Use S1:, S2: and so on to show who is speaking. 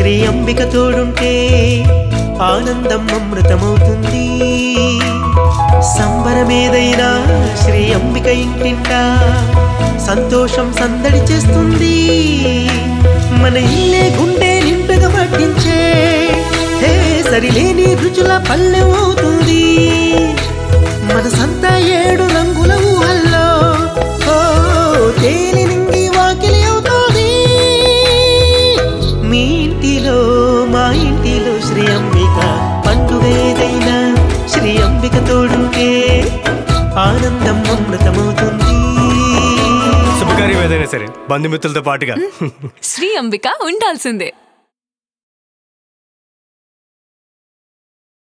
S1: శ్రీ అంబిక తోడుంటే ఆనందం అమృతమవుతుంది సంబరమేదైనా శ్రీ అంబిక ఇంటింట సంతోషం సందడి చేస్తుంది మన ఇల్లే గుండె నిండుగా పట్టించే హే సరిలేని రుచుల పల్లెం అవుతుంది మనసంతా ఏడు రంగుల ఊహల్లో ఓ తేలి నింగి వాకిలి అవుతుంది మీ ఇంటిలో మా ఇంటిలో శ్రీ అంబిక పండుగ ఏదైనా శ్రీ అంబిక తోడుంటే ఆనందం అమృతమవుతుంది
S2: శుభకార్యం ఏదైనా సరే బంధుమిత్రులతో పాటుగా
S3: శ్రీ అంబిక ఉండాల్సిందే